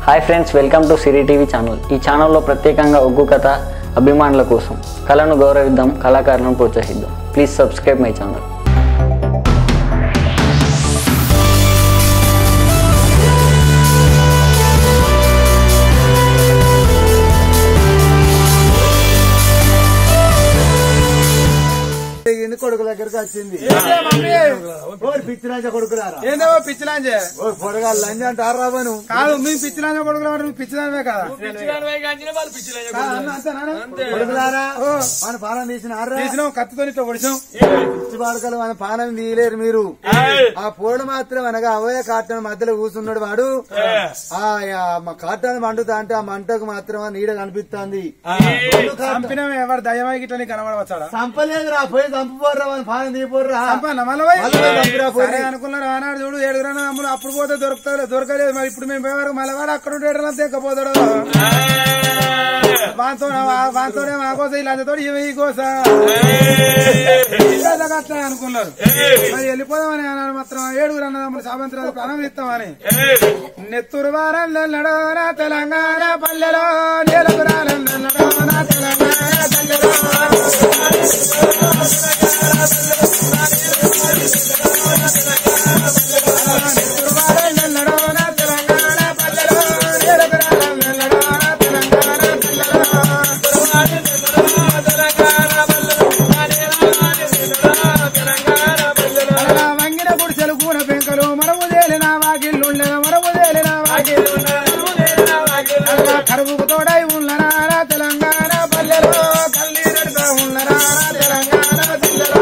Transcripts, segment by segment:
Hi friends welcome to Siri TV channel ఈ ఛానల్లో ప్రత్యేకంగా ఒగ్గు కథ అభిమానుల కోసం కళను గౌరవిద్దాం కళాకారులను ప్రోత్సహిద్దాం ప్లీజ్ సబ్స్క్రైబ్ మై ఛానల్ ఎన్ని కొడుకు దగ్గరకు వచ్చింది ఓరి పిచ్చిరాజ కొడుకులారా ఏందో పిచ్చిలాంజే ఓ పొడగా లంజ అంటారు రావను కాదు మేము పిచ్చిలాంజ కొడుకులు నువ్వు పిచ్చిలాంజే కదా కాదు, అన్న, అంతేనా? కొడుకులారా మన పాలన తీసిన తీసినాం కత్తితో ఇట్లా పొడిచాం పిచ్చి బాడకలు మన పాలన తీయలేరు మీరు ఆ పోడు మాత్రం అనగా అవయ కాటన్ మధ్యలో కూర్చున్నాడు వాడు ఆ ఆ మ- కాటన్ మండుతా అంటే ఆ మంటకు మాత్రం ఆ నీడ కనిపిస్తుంది చంపిన ఎవరు దయమై గిట్ల నీకు కనబడవచ్చాడా చంపలేదురా పోయి చంపుకోర్రా మన పాలన తీయపోర్రా చంపన్న మళ్ళీ పోయి? మళ్ళీ పోయి చంపిరా పోయి. సరే అనుకున్నాడు ఆనాడు చూడు ఏడుగురు అమ్ములు అప్పుడు పోతే దొరుకుతాడు దొరకలేదు మరి ఇప్పుడు మేము పోయే వరకు మళ్ళీ వాడు అక్కడ ఉండేటలా తెక్కపోతాడు వాంతో వాంతోనే మా కోసం ఇలా తోడు ఇవి ఈ కోసం అట్లా అనుకున్నారు మరి వెళ్ళిపోదామని అన్నాడు మాత్రం ఏడుగురు అన్నదమ్ములు సామంతరాలు ప్రాణం ఇస్తామని నెత్తురు వారం నడో నా తెలంగాణ పల్లెలో నీలపురాలం నడో నా తెలంగాణ పల్లెలో వంగిన గుడిసెలు కూన పెంకలు మరము తేలిన వాకిళ్ళుండెన మరము తేలిన వాకిళ్ళు కరువుకు తోడై ఉన్నరా తెలంగాణ పల్లెలో కల్లి నడుతా ఉన్నరా తెలంగాణ పల్లెలో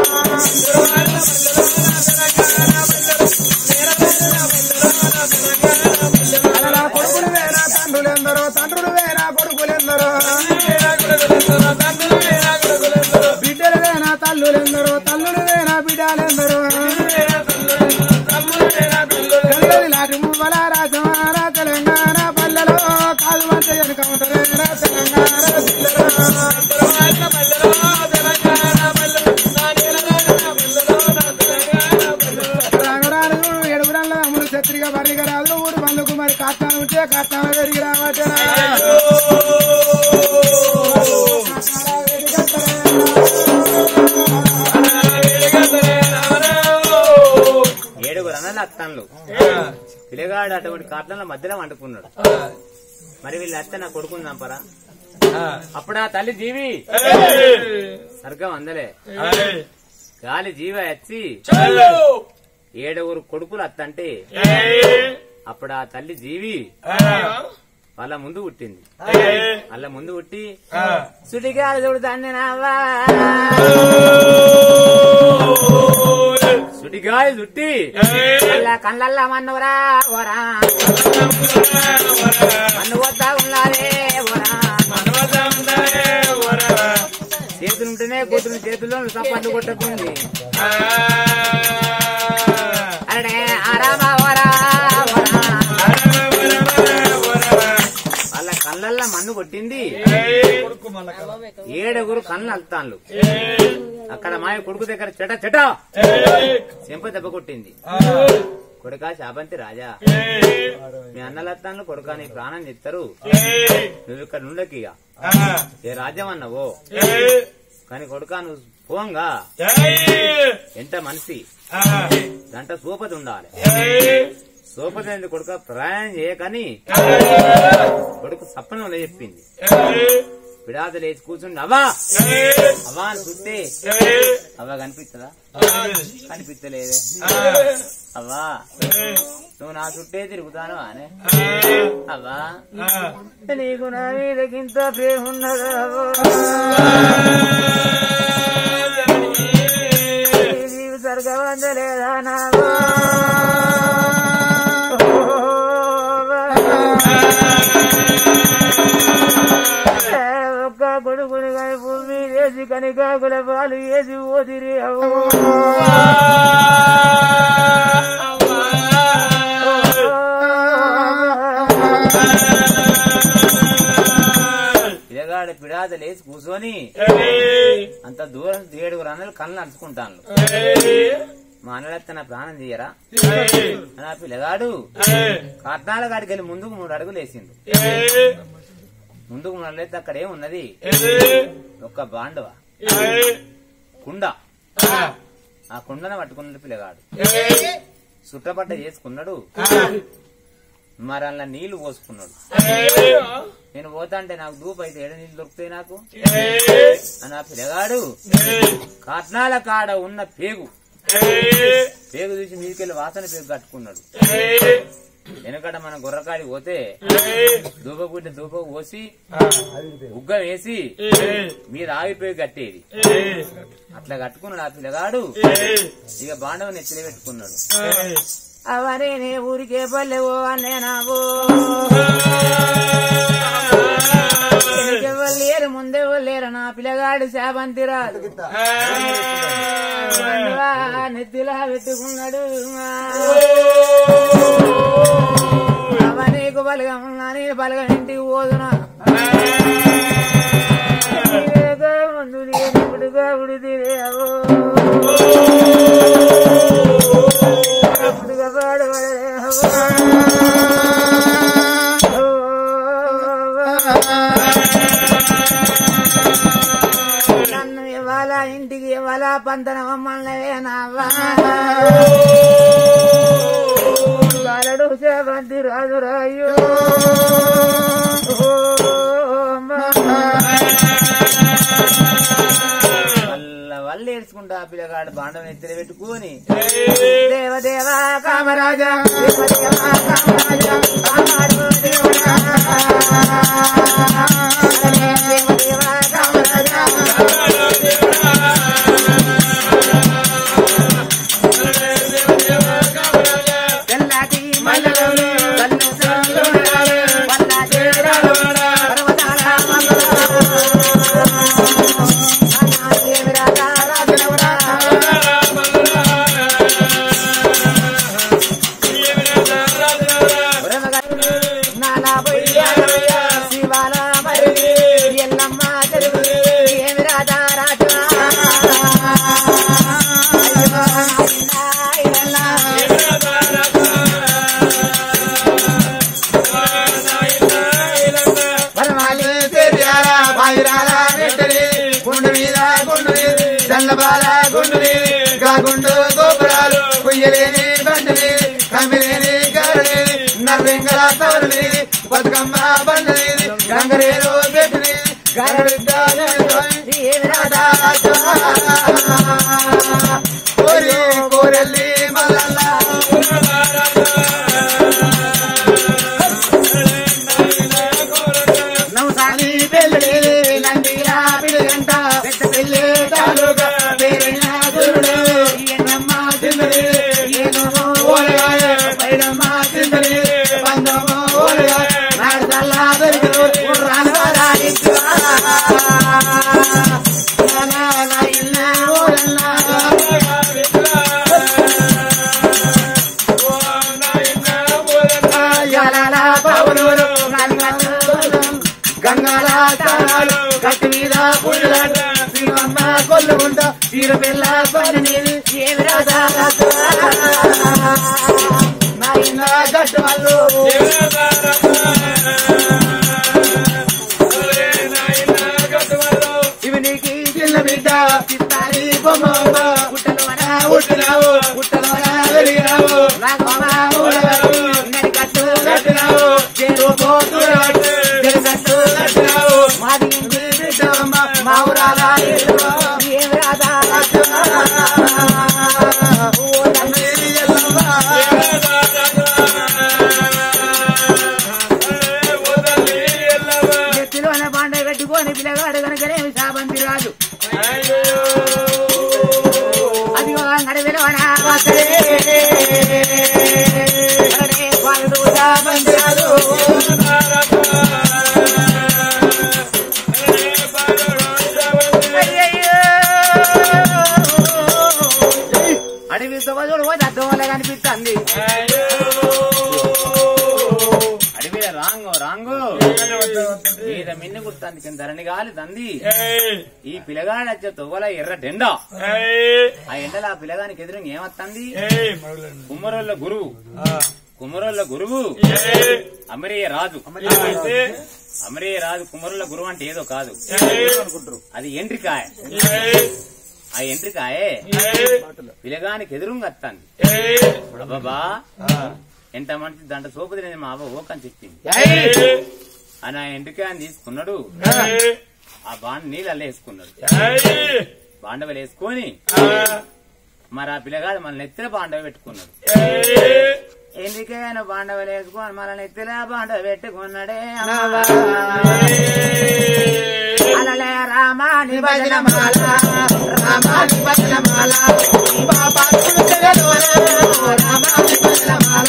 అలా కొడుకులు వేరా తండ్రులెందరో తండ్రులు వేరా కొడుకులెందరో బిడ్డలు వేనా తల్లులెందరో తల్లులు వేనా బిడ్డలెందరో కల్లడి లాంటి మువ్వల రాజమాన తెలంగాణ పల్లెలో కాదు వంట వెనుక ఉంటారేనా తెలంగాణ రంగరాలు ఎడుగురల్ల అమ్ములు చెత్రిగా బర్రిగా రాదు ఊరు బంధుకు మరి కాట్టాను ఉంటే కాట్టాను పెరిగి రావచ్చనా ఏడుగురు అన్నలు అత్తన్లు పిల్లగాడు అటువంటి కాట్ల మధ్యలో వండుకున్నాడు మరి వీళ్ళు అత్త నా కొడుకుని చంపరా అప్పుడు ఆ తల్లి జీవి సర్గం అందలే గాలి జీవ వచ్చి ఏడుగురు కొడుకులు అత్తంటే అప్పుడు ఆ తల్లి జీవి వాళ్ళ ముందు పుట్టింది వాళ్ళ ముందు పుట్టి సుడిగాలి చూడు దాన్ని నావా సుడిగాలి చుట్టి అలా కళ్ళల్లా మన్నురా ఓరా మన్ను వద్దా ఉన్నారే ఓరా చేతులుంటేనే కూతురు చేతుల్లో సప్పట్లు కొట్టకుంది అరే ఆరామా ఓరా ఓరా వాళ్ళ కళ్ళల్లా మన్ను కొట్టింది ఏడుగురు కళ్ళు అల్తాన్లు అక్కడ మాయ కొడుకు దగ్గర చెట చెట చెంప దెబ్బ కొట్టింది కొడుకా శాపంతి రాజా మీ అన్నలత్తాన్లు కొడుకా నీ ప్రాణం చెప్తారు నువ్వు ఇక్కడ నుండకి ఇక. ఏ రాజ్యం అన్నవో కానీ కొడుకా నువ్వు పోంగా ఎంత మనిషి గంట సూపతి ఉండాలి సూపతి అనేది కొడుక ప్రయాణం చేయకని కొడుకు సప్పనంలో చెప్పింది విడాద లేచి కూర్చుండి అవ్వా అవ్వా అని చూస్తే అవ్వ కనిపిస్తుందా కనిపించలేదే అవ్వా నువ్వు నా చుట్టే తిరుగుతాను అనే అవ్వా నీకు నా మీదకింత ప్రేమ ఉన్నదా నీవు సర్గవందలేదా నావా ఒక్క కొడుకుని కానీ భూమి వేసి కనికాకుల పాలు వేసి ఓదిరి పిల్లగాడ పిడాద లేచి కూర్చొని అంత దూరం ఏడుగురు అన్నలు కళ్ళు నడుచుకుంటాను మా అన్నలత్త నా ప్రాణం తీయరా నా పిల్లగాడు కట్నాల కాడికి వెళ్ళి ముందుకు మూడు అడుగులు వేసిండు ముందుకు మూడు అడుగులు అక్కడ ఏమున్నది ఒక్క బాండవ కుండ ఆ కుండను పట్టుకున్నాడు పిల్లగాడు సుట్టపట్ట చేసుకున్నాడు మరి అలా నీళ్లు పోసుకున్నాడు నేను పోతా అంటే నాకు దూపు అయితే ఏడ నీళ్లు దొరుకుతాయి నాకు అని ఆ పిల్లగాడు కట్నాల కాడ ఉన్న పేగు పేగు తీసి మీదకెళ్ళి వాసన పేగు కట్టుకున్నాడు వెనకట మన గుర్రకాడి పోతే దూపగుడ్డ దూప పోసి ఉగ్గ వేసి మీద ఆగిపోయి కట్టేది అట్లా కట్టుకున్నాడు ఆ పిల్లగాడు ఇక బాండవ నెత్తిలో పెట్టుకున్నాడు అవరే నే ఊరికే పల్లెవో అన్నేనావో లేరు ముందే లేరు నా పిల్లగాడు శాబంతి రాదు నెత్తిలా పెట్టుకున్నాడు అవనీకు బలగం నీ బలగం ఇంటికి పోదునా ముందు ఇప్పుడు కాబట్టి తిరేవో అప్పుడుగా నన్ను ఇవాళ ఇంటికి ఇవాళ పంతన మమ్మల్నివేనావా బాలడు సేవంతి రాజు రాయు వల్ల వల్ల ఏడ్చుకుంటా ఆ పిల్లగాడు బాండం ఎత్తిన పెట్టుకొని దేవదేవా కామరాజా దేవదేవా కామరాజా కామాడు దేవుడా దేవదేవా కామరాజా తెల్లటి మల్లలు కన్ను సల్లు వల్ల చేరాలు పర్వతాల శివాల మరి ఎల్లమ్మ చెరువు ఏమి రాధా రాజా వరమాలి తెరియాల బాయిరాల నెట్టడి గుండు మీద గుండు మీద దండబాల గుండు మీద గాగుండు గోపురాలు కుయ్యలేని బండు మీద కమిలేని గారడి నర్రింగల తవరు మీద బతుకమ్మ బండు మీద గంగరేరు చెట్టు మీద గరడిద్ద ఏమి రాధా కోరి కోరెల్లి మల్లల్లా నవసాని పెళ్ళి నందిరా పిల్లగంట పెద్ద పెళ్ళి తాలూకా పేరైన గురుడు ఈయనమ్మ చిందరి ఈయనమ్మ ఓలగాయ పైడమ్మ చిందరి పందమ్మ ఓలగాయ నాడు తల్లా దొరికరు రాను ఇల్ల ఓలన్నా యాలాల పవనూరు గంగాల తారాలు కట్టు మీద పుల్లాట శ్రీమమ్మ కొల్లుకుంట తీర పిల్ల పని ఏమి రాదా నా ఇన్న గట్టు వాళ్ళు ఇవి నీకు చిన్న బిడ్డ చిత్తారి బొమ్మ పుట్టలోన పుట్టినావు పుట్టలోన వెలిగినావు రాగమ్మ ఊరగారు కట్టు కట్టినావు చేరు పోతురాడు కట్టు కట్టినావు మాది ఇంటి బిడ్డమ్మ మా ఊరాల ఇల్లు ఏమి రాదా ఓ తల్లి ఎల్లమ్మ ఎత్తులోన బాండ పెట్టుకొని పిల్లగాడు కనుకనేమి శాబంతి రాజు అది నడవిలోన వస్తలే నడనే వాడు శాబంతి రాజు రాంగు మీద మిన్ను గుర్తాంది కింద ధరణి గాలి దంది ఈ పిల్లగాడు వచ్చే తొవ్వల ఎర్ర డెండ ఆ ఎండల ఆ పిల్లగానికి ఎదురు ఏమత్తంది కుమ్మరోళ్ళ గురువు కుమ్మరోళ్ళ గురువు అమరీయ రాజు అమరీయ రాజు కుమ్మరోళ్ళ గురువు అంటే ఏదో కాదు అది ఎంట్రికాయ ఆ ఎంట్రికాయే పిల్లగానికి ఎదురుగా వస్తాంది అబ్బాబా ఎంత మంచి దంట సోపు తినేది మా అవ్వ ఓకని చెప్పింది అని ఆ ఎంట్రికాయని తీసుకున్నాడు ఆ బాండ నీళ్ళు వేసుకున్నాడు బాండవలు వేసుకొని మరి ఆ పిల్లగాడు మన నెత్తిన బాండవ పెట్టుకున్నాడు ఎందుకైనా బాండవలు వేసుకొని మన నెత్తిన బాండవ పెట్టుకున్నాడే అమ్మా. అలలే రామాని భజనమాల రామాని భజనమాల బాబా రామాని భజనమాల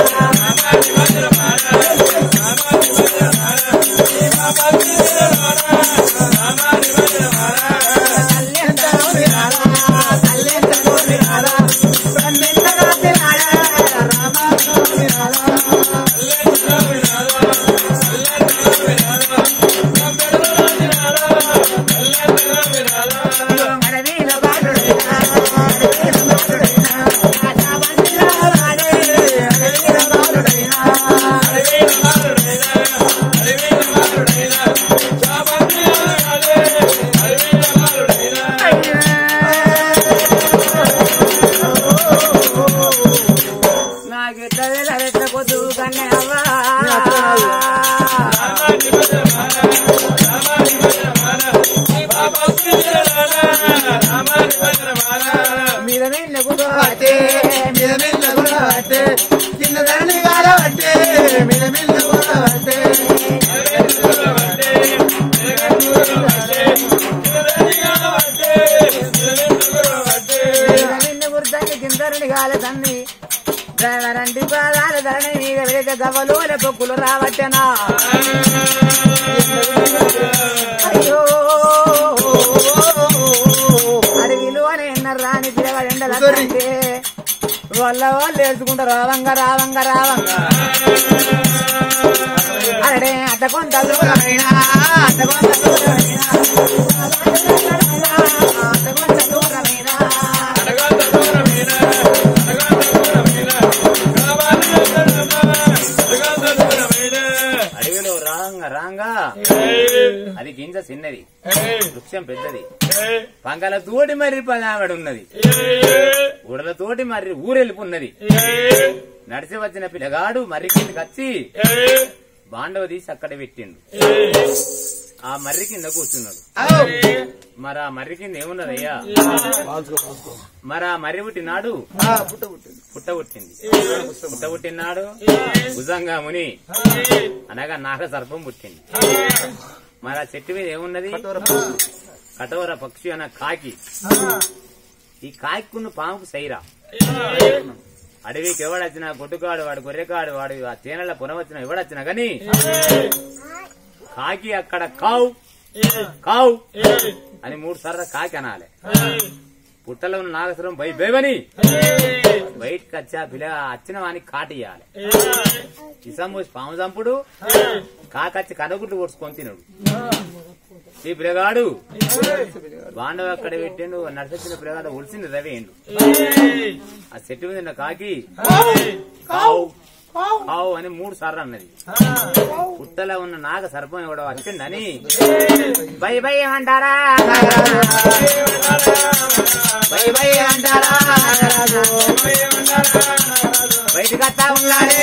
నాకెట్లా ఎట్లా కొద్దు కన్నే అవ్వా మీద మీద కూర్చోబట్టే మీద మీద కూర్చోబట్టే కింద ధరణి కాలబట్టే మీద మీద కూర్చోబట్టే నిన్ను గుర్తాన్ని కిందరుని గాలి తన్ని ధరణి పాదాలు ధరణి మీద వేగ గవలు పొక్కులు రావట్టెనా అయ్యో అడవిలు అని ఎన్నరు రాని పిల్లగాడు ఎండలంటే వాళ్ళ వాళ్ళు వేసుకుంటా రావంగా రావంగా రావంగా అరే అట్ట కొంత దూరమైనా అట్ట కొంత దూరమైనా అట్ట కొంత దూరమైనా అడవిలో రాంగా రాంగా అది గింజ చిన్నది వృక్షం పెద్దది పంగల తోటి మరి పదావిడ ఉన్నది ఉడల తోటి మరి ఊరెళ్ళిపున్నది నడిచి వచ్చిన పిల్లగాడు మర్రి కిందకి వచ్చి బాండవ తీసి అక్కడ పెట్టిండు ఆ మర్రి కింద కూర్చున్నాడు మరి ఆ మర్రి కింద ఏమున్నదయ్యా మరి ఆ మర్రి పుట్టినాడు పుట్ట పుట్టింది పుట్ట పుట్టినాడు భుజంగా ముని అనగా నాగ సర్పం పుట్టింది మరి ఆ చెట్టు మీద ఏమున్నది కటోర పక్షి అన్న కాకి ఈ కాకికున్న పాముకు సైరా అడవికి ఎవడొచ్చినా గొడ్డుకాడు వాడు గొర్రెకాడు వాడు ఆ తేనెల పునవచ్చిన ఎవడొచ్చినా గాని కాకి అక్కడ కావు కావు అని మూడు సార్లు కాకి అనాలి పుట్టలో ఉన్న నాగస్వరం బై బేవని బయటకు వచ్చి ఆ పిల్ల వచ్చిన వానికి కాటియాలి ఇసం పోసి పాము చంపుడు కాకచ్చి కనగుడ్లు కొట్టుకొని తినడు ఈ పిల్లగాడు బాండవ అక్కడ పెట్టిండు నడిచిన పిల్లగాడు ఒలిసింది రవేండు ఆ చెట్టు మీద ఉన్న కాకి కావు కావు అని మూడు సార్లు అన్నది పుట్టలో ఉన్న నాగ సర్పం ఎవడో వచ్చిండని బై బై అంటారా బై బై అంటారా బయటకు వస్తా ఉన్నాడే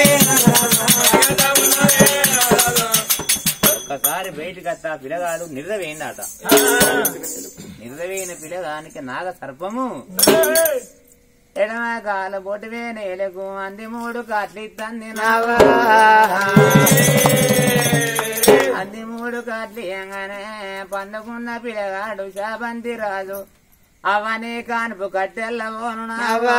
ఒక్కసారి బయటకు వస్తా పిల్లగాడు నిర్దవేయిందట నిర్దవేయిన పిల్లగానికి నాగ సర్పము ఎడమ కాల బొటివే నేలకు అంది మూడు కాట్లు తంది నావా అంది మూడు కాట్లు ఇయ్యంగానే పండుకున్న పిల్లగాడు శాబంతి రాజు అవనే కానుపు కట్టెల్లబోను నావా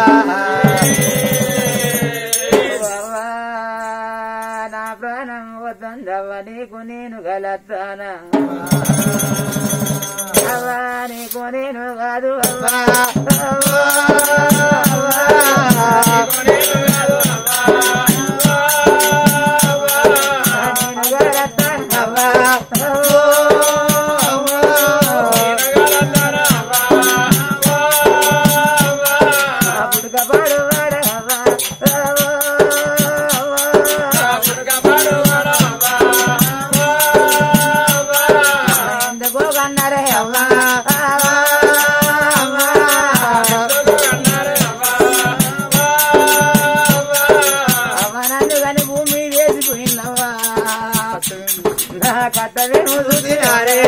అవ్వా, నా ప్రాణం వద్దందవ్వ నీకు నేను గలత్తానా అవ్వా నీకు నేను కాదు అవ్వా అవ్వా, అవ్వా. కట్టవేమో చూసినారే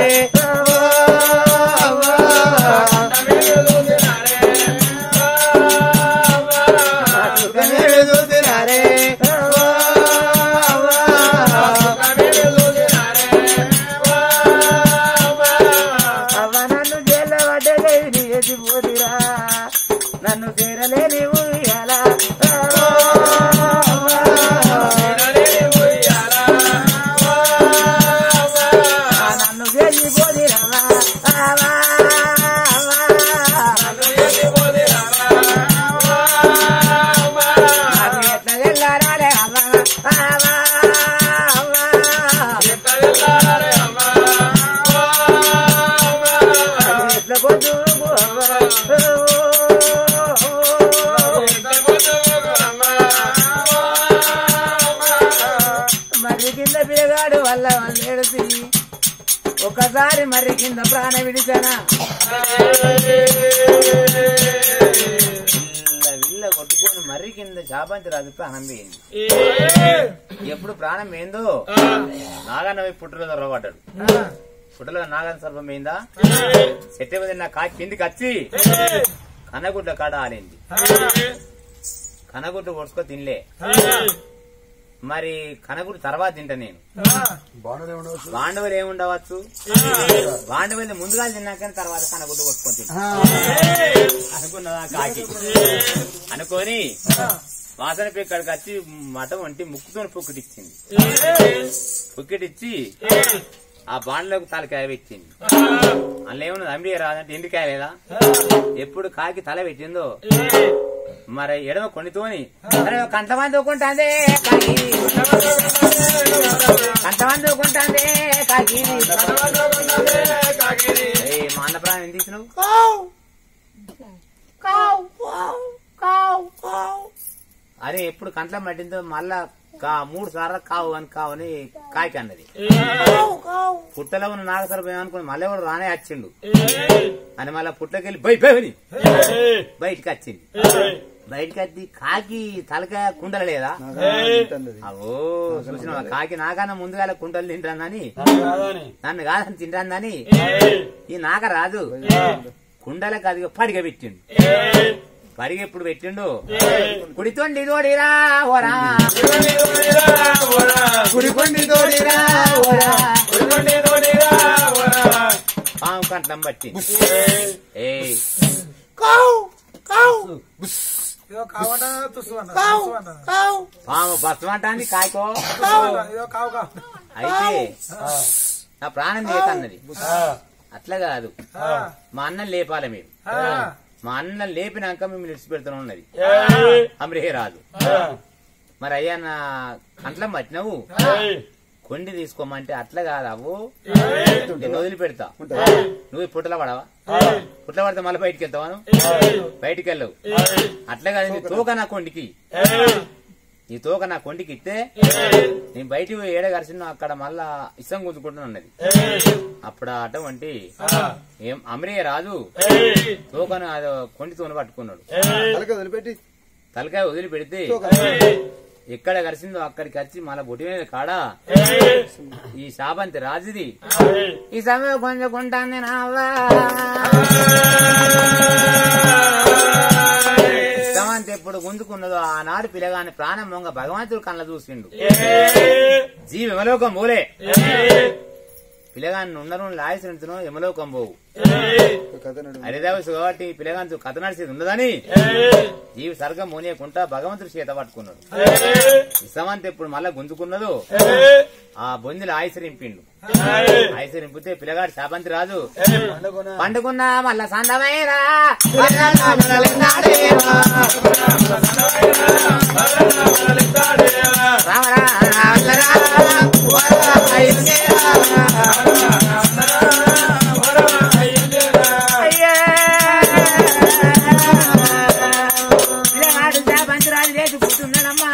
సుఖమేమి చూసినారే అవ్వ నన్ను జైల్లో పడ్డలేని ఎదిపోతిరా నన్ను చేరలేని ఊయాలా నన్ను చేసిపోతిరా ఎట్లా వెళ్ళారాలే ఎట్లా పొద్దు మర్రి కింద పిల్లగాడు వల్ల వాళ్ళేడుసి ఒకసారి మర్రి కింద ప్రాణ విడిచానా విల్ల విల్ల కొట్టుకొని మర్రి కింద శాపంతి రాజు ప్రాణం పోయింది ఎప్పుడు ప్రాణం ఏందో నాగన్న పోయి పుట్టలో దొరబడ్డాడు పుట్టలో నాగన్న సర్పం పోయిందా చెట్టు మీద నా కాకి కిందికి వచ్చి కనగుడ్డ కాడ ఆలింది కనగుడ్డు కొడుచుకో తినలే మరి కనగుడ్డు తర్వాత తింటా నేను బాణులే ఉండవచ్చు బాండవులు ఏముండవచ్చు బాండవులు ముందుగా తిన్నాక తర్వాత కనగుడ్డు కొట్టుకొని తింటా అనుకున్నదా కాకి అనుకొని వాసన ఇక్కడికి వచ్చి మఠం వంటి ముక్కుతో పుక్కిటిచ్చింది పుక్కిటిచ్చి ఆ బాండ్లకు తలకాయ పెట్టింది అందులో ఏమన్నది అంబి రాదంటే ఎండికాయ లేదా ఎప్పుడు కాకి తల పెట్టిందో మరి ఎడమ కొనితోని అరే కంటమంది ఊకుంటాందే కాకి కంటమంది ఊకుంటాందే కాకి ఏయ్, మా అన్న ప్రాణం ఎందుకు తీసినావు అరే ఎప్పుడు కంట్లో మట్టిందో మళ్ళా కా మూడు సార్లు కావు అని కావు అని కాకి అన్నది పుట్టలో ఉన్న నాగసరపోయి అనుకుని మళ్ళీ ఎవడు రానే వచ్చిండు అని మళ్ళా పుట్టకెళ్ళి బయట బయని బయటికి వచ్చింది బయటికి వచ్చి కాకి తలకాయ కుండల లేదా అవో చూసిన కాకి నాకన్నా ముందుగా కుండలు తింటానని నన్ను కాదని తింటానని ఈ నాక రాదు కుండలకు అది పడిగ పెట్టిండు పరిగె ఎప్పుడు పెట్టిండు కుడితోండి తోడిరా ఓరా కుడికొండి తోడిరా ఓరా పాము కంటం బట్టి ఏయ్ ఇదో కావంట తుస్సు అంట తుస్సు అంట పాము బస్సు అంటాంది కాయకో ఇదో కావు కావు అయితే నా ప్రాణం లేకన్నది అట్లా కాదు మా అన్నం లేపాలి మీరు మా అన్నం లేపినాక మేము నిడిచిపెడుతూనే ఉన్నది అమరే రాదు మరి అయ్యా నా కంట్లం పట్టినవు కొండి తీసుకోమంటే అట్లా కాదు అవ్వు నేను వదిలిపెడతా నువ్వు ఈ పుట్టల పడవా పుట్ల పడితే మళ్ళీ బయటికి వెళ్తావా నువ్వు? బయటికి వెళ్ళవు అట్లా కాదు నీ తోక నా కొండికి ఈ తోక నా కొండికి ఇస్తే నేను బయటికి పోయి ఏడ కలిసిన అక్కడ మళ్ళా ఇష్టం గుంజుకుంటున్నా ఉన్నది అప్పుడు ఆ అటువంటి ఏం అమరే రాజు తోకను అది కొండితోని పట్టుకున్నాడు తలకాయ వదిలిపెట్టి తలకాయ వదిలి పెడితే ఎక్కడ కలిసిందో అక్కడికి వచ్చి మళ్ళా బొటి మీద కాడ ఈ శాబంతి రాజుది ఈ సమయం కొంచెకుంటాను నావా శామంతి ఎప్పుడు గుంజుకున్నదో ఆనాడు పిల్లగాని ప్రాణం మొంగ భగవంతుడు కళ్ళ చూసిండు జీవి యమలోకం పోలే పిల్లగాన్ని ఉన్నరు లాయసించును యమలోకం పోవు కథ నడు హరిదాసు కాబట్టి పిల్లగాని కథ నడిచేది ఉండదని జీవి సర్గం మోనియకుంటా భగవంతుడు చేత పట్టుకున్నాడు విషమంత ఎప్పుడు మళ్ళా గుంజుకున్నదో ఆ బొందిలో ఆయుసరింపిండు ఆయుసరింపితే పిల్లగాడు శాపంతి రాజు పండుకున్నా మళ్ళా సందమైరా రామరా రామరా, అయ్యా. పిల్లగాడు శాపంతి రాజు లేచి కూర్చున్నాడమ్మా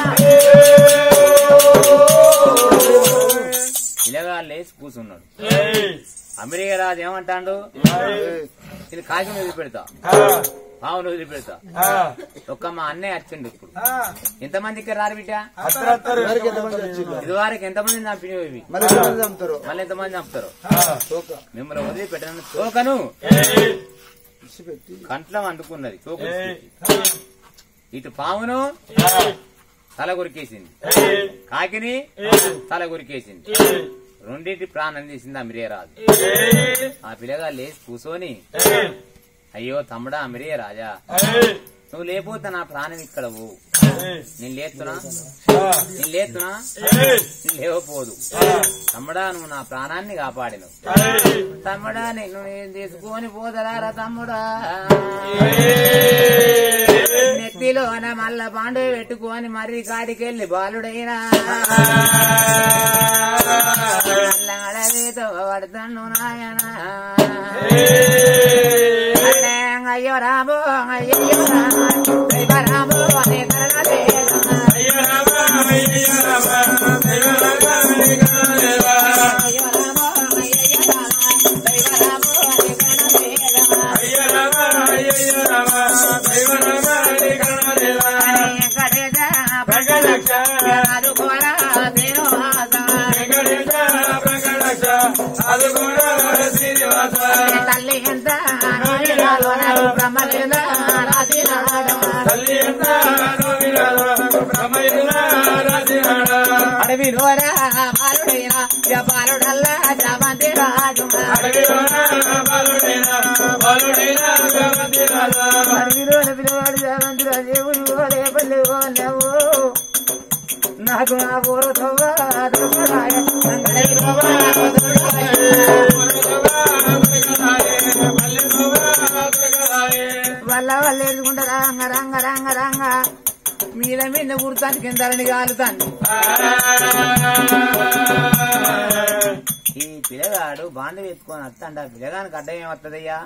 పిల్లగాడు లేచి కూర్చున్నాడు అమెరికా రాజు ఏమంటాడు ఇది కాకి మీద పెడతా పావును వదిలిపెడతా ఒక్క మా అన్నయ్య వచ్చిండు ఇప్పుడు ఎంతమంది ఇక్కడ రారు బిడ్డ ఎవరికి ఎంతమంది వచ్చిండ్రు? ఇది వరకు ఎంతమంది చంపినవి ఇవి మళ్ళీ ఎంతమంది చంపుతారు మళ్ళీ ఎంతమంది చంపుతారు తోక. మిమ్మల్ని వదిలిపెట్టను తోకను ఇచ్చిపెట్టి కంట్లం అందుకున్నది తోక ఇటు పామును తల కొరికేసింది కాకిని తల కొరికేసింది రెండింటి ప్రాణం తీసింది అమిరియరాజు ఆ పిల్లగా లేచి కూసోని అయ్యో తమ్ముడా అమిరియ రాజా నువ్వు లేకపోతే నా ప్రాణం ఇక్కడ పోవు నేను లేస్తున్నా నేను లేస్తున్నా నేను లేవపోదు తమ్ముడా నువ్వు నా ప్రాణాన్ని కాపాడిను తమ్ముడా నేను నేను తీసుకొని పోదరారా తమ్ముడా నెత్తిలోన మల్ల పాండు పెట్టుకొని మర్రి కాడికెళ్ళి బాలుడైనా అల్లగడవేతో పడతాను నాయనా అయ్యో రాబో అయ్యో రాబో అనే తల్లి ఎంత బ్రహ్మలేంద్ర రాసి అడవిలోరా బాలుడైనా బాలుడల్లా జమంతి రాజు అడవిలోన పిల్లవాడు జమంతి రాజు ఎవరు రేపల్లి లేవు నాకు నా పూర్వ వల్ల వల్ల ఎదుకుంటారా రంగ రంగ రంగ రంగ మీద మీద కుర్తాను కిందని కాలుతాను ఈ పిల్లగాడు బాండ వేసుకొని వస్తాండ పిల్లగానికి అడ్డం ఏమత్తదయ్యా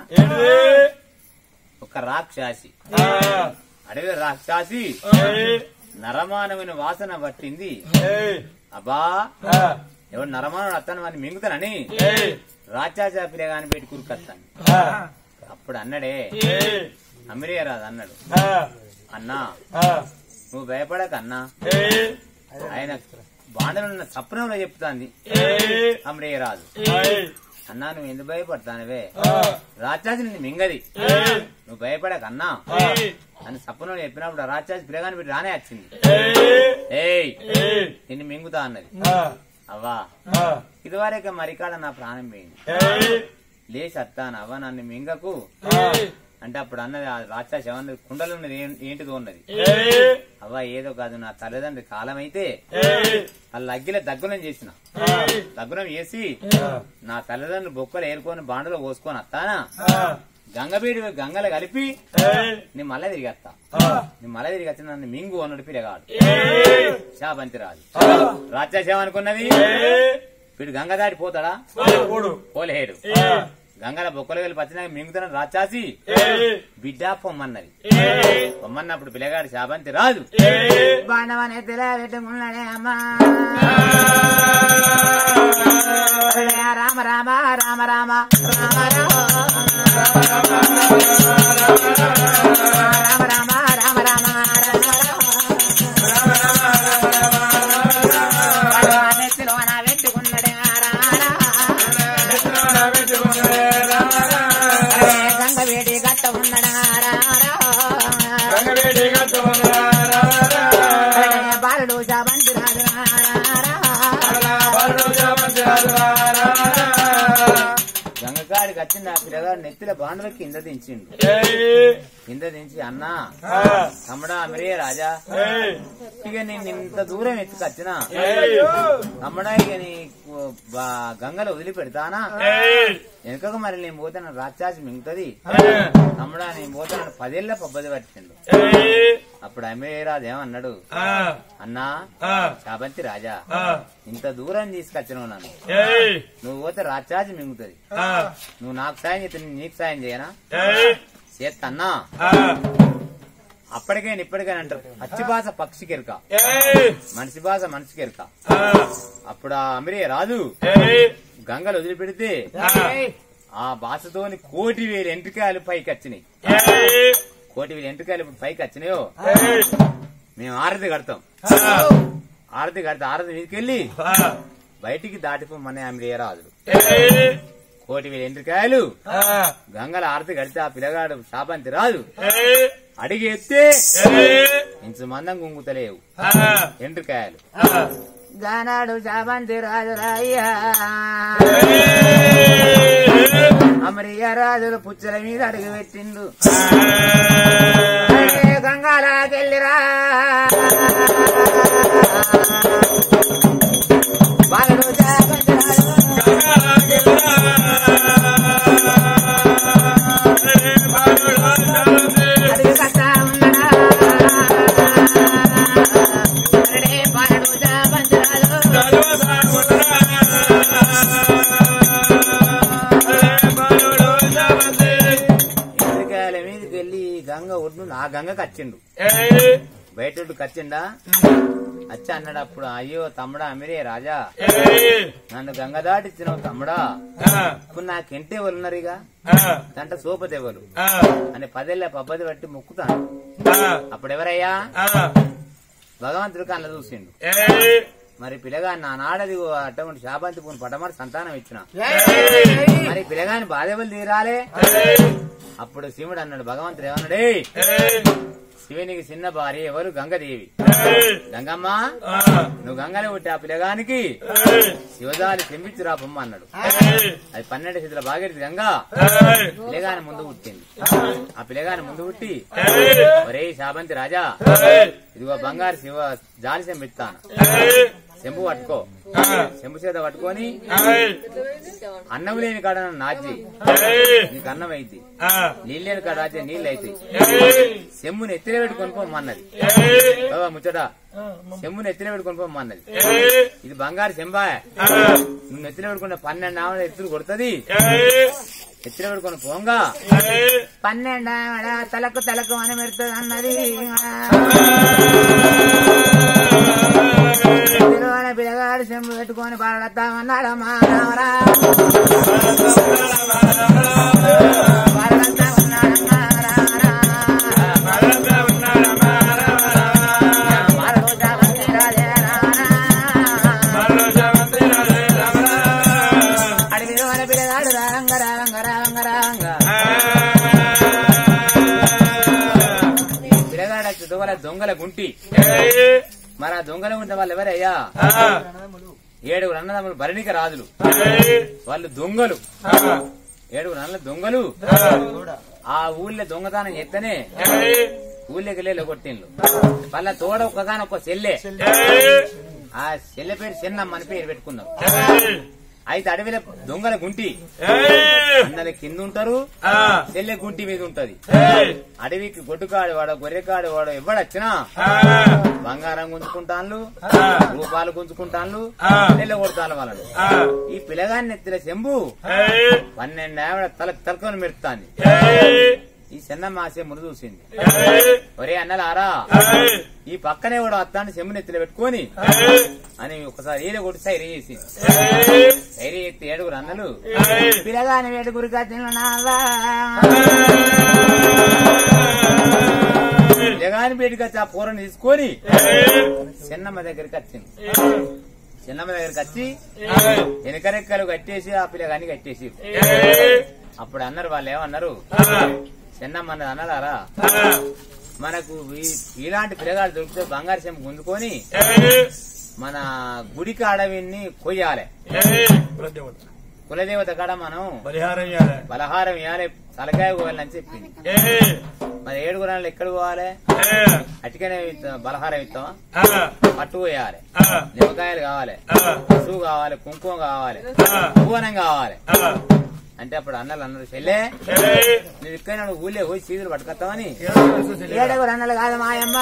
ఒక రాక్షసి అడవి రాక్షసి నరమానమైన వాసన పట్టింది అబ్బా ఎవడు నరమానుడు అత్తను అని మింగుతానని రాచాచా పిల్లగాని పెట్టి కురుకొస్తాను అప్పుడు అన్నడే అమిరియరాదు అన్నాడు అన్నా నువ్వు భయపడక అన్నా ఆయన బాండనున్న సప్నంలో చెప్తాంది అమరేయరాజు అన్నా నువ్వు ఎందుకు భయపడతానవే రాచాసి నిన్ను మింగది నువ్వు భయపడక అన్నా అని సప్నంలో చెప్పినప్పుడు ఆ రాచాసి పిల్లగాని పెట్టి రానే వచ్చింది ఏయ్ నిన్ను మింగుతా అన్నది అవ్వా ఇదివరకే మరికాడ నా ప్రాణం పోయింది లేచి అత్తాను అవ్వ నన్ను మింగకు అంటే అప్పుడు అన్నది ఆ రాక్షస ఏమన్నది కుండలు ఉన్నది ఏం- ఏంటిదో ఉన్నది అవ్వ ఏదో కాదు నా తల్లిదండ్రి కాలం అయితే ఆ లగ్గిల దగ్గరం చేసిన దగ్గరం చేసి నా తల్లిదండ్రులు బొక్కలు ఏరుకొని బాండలో పోసుకొని వస్తానా గంగబీడి గంగలు కలిపి నీ మళ్ళా తిరిగి వస్తా నీ మళ్ళా తిరిగి వచ్చి నన్ను మింగు అన్నట్టు పిల్లగాడు శాబంతి రాజు రాక్షసేం అనుకున్నది వీడు గంగ దాటి పోతాడా పోలేడు గంగల బొక్కలు వెళ్ళి పచ్చినాక మింగుతున్న రాచాసి బిడ్డ పొమ్మన్నది పొమ్మన్నప్పుడు పిల్లగాడు శాబంతి రాదు బాణవనే పెట్టుకున్నాడే అమ్మా రామ రామ రామ రామ రామ రామ రామ రామ రామ రామ నెత్తిలోన పెట్టుకున్నాడే గంగ వేడి గట్ట ఉన్నాడా బాలుడు జాబంతి గంగకాడికి వచ్చింది ఆ పిల్లగాడు నెత్తిల బాండల కింద దించిండు కింద దించి అన్నా తమ్ముడా అమరే రాజా ఇక నేను ఇంత దూరం ఎత్తుకొచ్చినా తమ్ముడా ఇక నీ బా- గంగలో వదిలిపెడతానా వెనుకకు మరి నేను పోతాను రాక్షసి మింగుతుంది తమ్ముడా నేను పోతాను పదేళ్ల పబ్బది పట్టిండు అప్పుడు అమీరాజు ఏమన్నాడు అన్నా శాబంతి రాజా ఇంత దూరం తీసుకొచ్చినావు నన్ను నువ్వు పోతే రాక్షసి మింగుతుంది నువ్వు నాకు సాయం చేస్తే నేను నీకు సాయం చేయనా చేస్తన్నా అప్పటికైనా ఇప్పటికైనా అంటారు పచ్చి భాష పక్షికి ఎరక మనిషి భాష మనిషికి ఎరక అప్పుడు ఆ అమిరే రాజు గంగలు వదిలిపెడితే ఆ భాషతోని కోటి వేలు ఎంట్రికాయలు పైకి వచ్చినాయి కోటి వీళ్ళ ఎంట్రకాయలు ఇప్పుడు పైకి వచ్చినాయో మేము ఆరతి కడతాం ఆరతి కడితే ఆరతి మీదకెళ్ళి బయటికి దాటిపోమని ఆమె రాజులు కోటి వేల ఎంట్రకాయలు గంగల ఆరతి కడితే ఆ పిల్లగాడు శాపంతి రాదు అడిగి ఎత్తే ఇంచు మందం గుంగుతలేవు ఎంట్రకాయలు గానాడు శాపంతి రాజు రాయ్యా అమరియ రాజులు పుచ్చల మీద అడుగు పెట్టిండు అరే గంగాలకెళ్ళిరా బాలుడు శాపంతి రాజు అడుగు కట్టా ఉన్నడా అరే బాలుడు శాపంతి రాజు ఎండ్రకాయల మీదకి వెళ్ళి గంగ ఒడ్డు ఆ గంగకు వచ్చిండు బయట ఒడ్డు కచ్చిండా వచ్చి అన్నాడు అప్పుడు అయ్యో తమ్ముడా అమిరే రాజా నన్ను గంగ దాటిచ్చినావు తమ్ముడా ఇప్పుడు నాకెంటే ఎవరు ఉన్నారు ఇక దంట సోపతి ఎవరు అని పదేళ్ళ పబ్బది బట్టి మొక్కుతాను అప్పుడు ఎవరయ్యా భగవంతుడు కళ్ళ చూసిండు మరి పిల్లగా నా నాడది అటువంటి శాపంతి పూని పటమరి సంతానం ఇచ్చిన మరి పిల్లగాని బాధ ఎవరు తీరాలే అప్పుడు శివుడు అన్నాడు భగవంతుడు ఏమన్నాడే శివునికి చిన్న భార్య ఎవరు గంగదేవి గంగమ్మ నువ్వు గంగనే పుట్టి ఆ పిల్లగానికి శివజాలి తెంపించి రాపమ్మ అన్నాడు అది పన్నెండు స్థితిలో బాగేది గంగ పిల్లగాని ముందు పుట్టింది ఆ పిల్లగాని ముందు పుట్టి ఒరే శాబంతి రాజా ఇదిగో బంగారు శివ జాలి చెంపిస్తాను చెంబు పట్టుకో చెంబు చేత పట్టుకొని అన్నం లేని కాడ నన్ను నాచి నీకు అన్నం అయింది నీళ్ళు లేని కాడ రాజే నీళ్ళు అయితే చెంబుని ఎత్తిన పెట్టుకొని పోమన్నది బాబా ముచ్చట చెంబుని ఎత్తిన పెట్టుకొని పోమన్నది ఇది బంగారు చెంబా నువ్వు ఎత్తిన పెట్టుకున్న పన్నెండు ఆవిడ ఎత్తులు కొడుతుంది ఎత్తిన పెట్టుకొని పోంగా పన్నెండు ఆవిడ తలకు తలకు అని పెడుతుంది అన్నది తిరువన పిల్లగాడు చెంబు పెట్టుకొని పాడతామన్నాడు మా రామరా పాడతామన్నాడు మా రామరా పాడతామని రాజే రామరా అడవిలో మన పిల్లగాడు రాంగ రాంగ రాంగ రాంగ పిల్లగాడు వచ్చి దొంగల దొంగల గుంటి మరి ఆ దొంగల ఉంటే వాళ్ళు ఎవరయ్యా ఏడుగురు అన్నదమ్ములు భరణిక రాజులు వాళ్ళు దొంగలు ఏడుగురు అన్న దొంగలు ఆ ఊళ్ళో దొంగతనం చేస్తేనే ఊళ్ళోకి వెళ్ళి కొట్టిండ్లు వాళ్ళ తోడ ఒకగాని ఒక చెల్లె ఆ చెల్లె పేరు చిన్నమ్మ అని పేరు పెట్టుకున్నాం అయితే అడవిలో దొంగల గుంటి అందరి కింద ఉంటారు చెల్లె గుంటి మీద ఉంటది అడవికి గొడ్డుకాడు వాడో గొర్రెకాడు వాడో ఎవడొచ్చినా బంగారం గుంజుకుంటాను రూపాలు గుంజుకుంటాను నెల్ల కొడతాను వాళ్ళను ఈ పిల్లగాన్ని ఎత్తిన చెంబు పన్నెండు ఆవిడ తల తలకొని మెరుతాంది ఈ చిన్నమ్మ ఆశ మును చూసింది ఒరే అన్నలారా ఈ పక్కనే కూడా అత్తాన్ని చెంబుని ఎత్తిన పెట్టుకొని అని ఒకసారి ఏదో కొట్టి సైరీ చేసి సైరీ ఎత్తి ఏడుగురు అన్నలు పిల్లగాని ఏడుగురు కత్తినావా పిల్లగాని బయటకు వచ్చి ఆ పూరని తీసుకొని చిన్నమ్మ దగ్గరికి వచ్చింది చిన్నమ్మ దగ్గరికి వచ్చి వెనకరెక్కలు కట్టేసి ఆ పిల్లగాని కట్టేసి అప్పుడు అన్నారు వాళ్ళు ఏమన్నారు చిన్నమ్మ అన్నది అన్నదారా మనకు ఈ- ఇలాంటి పిల్లగాడు దొరికితే బంగారు చెంపు గుంజుకొని మన గుడికి అడవిని కొయ్యాలి కులదేవత కాడ మనం పరిహారం చేయాలి బలహారం ఇవ్వాలి తలకాయ పోవాలని చెప్పింది మరి ఏడుగురు నెలలు ఎక్కడ పోవాలి అటుకనే ఇస్తాం, బలహారం ఇస్తామా పట్టు పోయాలి నిమ్మకాయలు కావాలి పసుపు కావాలి కుంకుమ కావాలి భువనం కావాలి అంటే అప్పుడు అన్నలు అన్నారు చెల్లె నువ్వు ఇక్కడ నువ్వు ఊళ్ళో పోయి సీదులు పట్టుకొస్తామని ఏడుగురు అన్నలు కాదు మాయమ్మ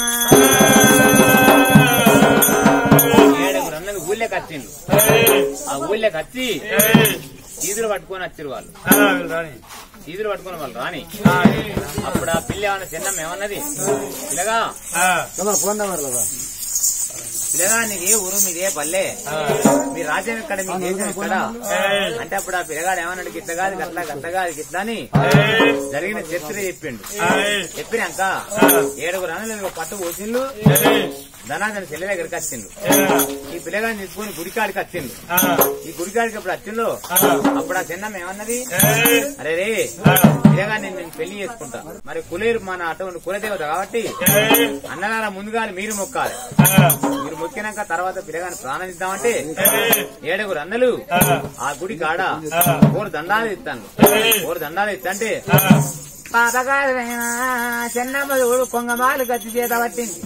ఏడుగురు అన్నలు ఊళ్ళోకి వచ్చిండు ఆ ఊళ్ళోకి వచ్చి సీదులు పట్టుకొని వచ్చిరు వాళ్ళు సీదులు పట్టుకుని వాళ్ళు రాని అప్పుడు ఆ పిల్ల ఏమన్నా చిన్నమ్మ ఏమన్నది పిల్లగా ఫోన్ నెంబర్ పిల్లగానికి ఊరు మీదే పల్లె మీ రాజ్యం ఇక్కడ మీ దేశం ఇక్కడ అంటే అప్పుడు ఆ పిల్లగాడు ఏమన్నాడు గిట్ల కాదు గట్ల గట్ల కాదు గిట్ల అని జరిగిన చరిత్ర చెప్పిండు చెప్పినాక ఏడుగురు అనలు పట్టు పోసిండ్లు ధనాధన చెల్లి దగ్గరికి వచ్చిండు ఈ పిల్లగాడిని తీసుకుని గుడికాడికి వచ్చిండు ఈ గుడికాడికి అప్పుడు వచ్చిండు అప్పుడు ఆ చిన్నమ్మ ఏమన్నది అరే రే పిల్లగాడిని నేను పెళ్లి చేసుకుంటా మరి కులేరు మన అటువంటి కులదేవత కాబట్టి అన్నగారా ముందుగా మీరు మొక్కాలి మీరు మొక్కినాక తర్వాత పిల్లగాని ప్రాణం ఇద్దామంటే ఏడుగురు అన్నలు ఆ గుడి కాడ ఓరు దండాలు ఇస్తాను ఓరు దండాలు ఇస్తంటే పాతకాలమైన చెన్నమ్మడు కొంగమాలు గట్టి చేత పట్టింది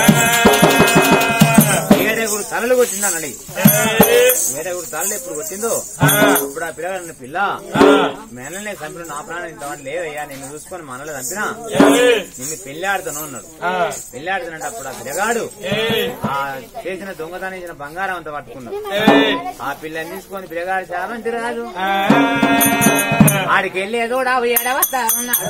ఏడేగుడు తలలు కొట్టిందని అడిగి ఏడేగుడు తలలు ఎప్పుడు కొట్టిందో అప్పుడు ఆ పిల్లగాడిని పిల్ల మేనలనే చంపిన నా ప్రాణం ఇంతమంది లేవయ్యా నిన్ను చూసుకొని మనలో చంపినా నిన్ను పెళ్లాడుతాను అన్నాడు పెళ్లాడుతానంటే అప్పుడు ఆ పిల్లగాడు ఆ చేసిన దొంగతనం చేసిన బంగారం అంతా పట్టుకున్నాడు ఆ పిల్లని తీసుకొని పిల్లగాడు చామంతి రాజు ఆడికి వెళ్ళి ఏదో ఏడవస్తా ఉన్నాడు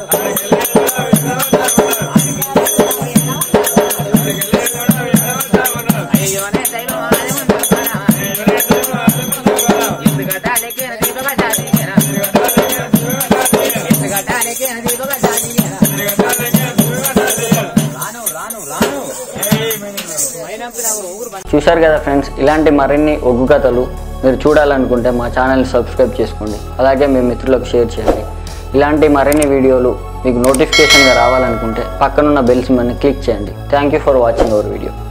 అయ్యో నే దైవం ఆనే ఉన్నాడా? ఎందుకటాలకే దీపగటాలికేనా? ఎందుకటాలకే దీపగటాలికేనా? రాను రాను రాను మైనప్పుడు నాకు ఊరు బంద్ చూశారు కదా ఫ్రెండ్స్ ఇలాంటి మరిన్ని ఒగ్గు కథలు మీరు చూడాలనుకుంటే మా ఛానల్ని సబ్స్క్రైబ్ చేసుకోండి అలాగే మీ మిత్రులకు షేర్ చేయండి ఇలాంటి మరిన్ని వీడియోలు మీకు నోటిఫికేషన్గా రావాలనుకుంటే పక్కనున్న బెల్స్ మని క్లిక్ చేయండి thank you for watching our video